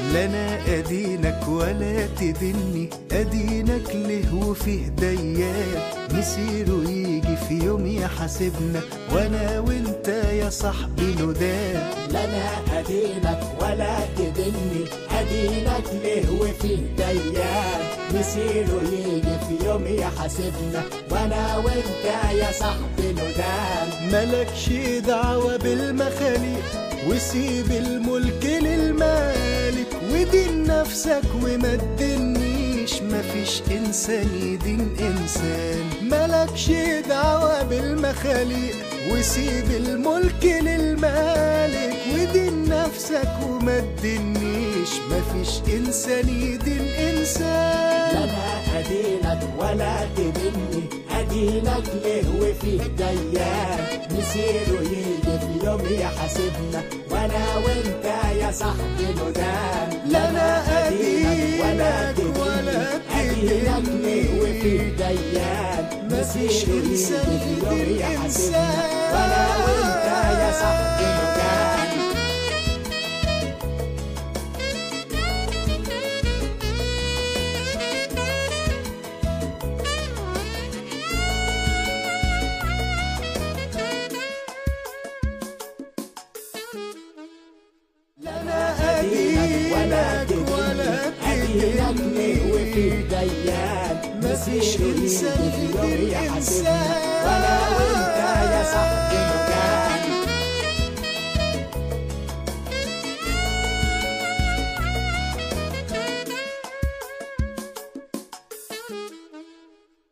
لا انا ادينك ولا تدني ادينك له وفي ديان مسيره يجي في يوم يحاسبنا وانا وانت يا صاحبي ندان لا انا ادينك ولا تدني ادينك ليه وفيه ديان مسيره يجي في يوم يحاسبنا وانا وانت يا صاحبي ندان ملكش دعوة بالمخاليق وسيب الملك للمالك ودين نفسك وما تدنيش مفيش انسان يدين انسان ملكش دعوة بالمخاليق وسيب الملك للمالك ودين نفسك وما تدنيش مفيش انسان يدين لا انسان انا ادينك ولا تدني ادينك ليه وفيه ديان مسيره يجي في يوم يحاسبنا وانا وانت يا صاحبي ندان لا أنا أدينك ولا أدينك ولا ادينك ليه وفيه تدني. ديان مفيش مسيره يجي إنسان في يوم يدين يحاسبنا إنسان. وانا وانت يا صاحبي ندان لا أنا أدينك ولا أدينك ولا تدني أدينك ليه وفيه تدني ديان مفيش مسيره يجي إنسان في يوم يدين يحاسبنا إنسان. وانا وانت يا صاحبي ندان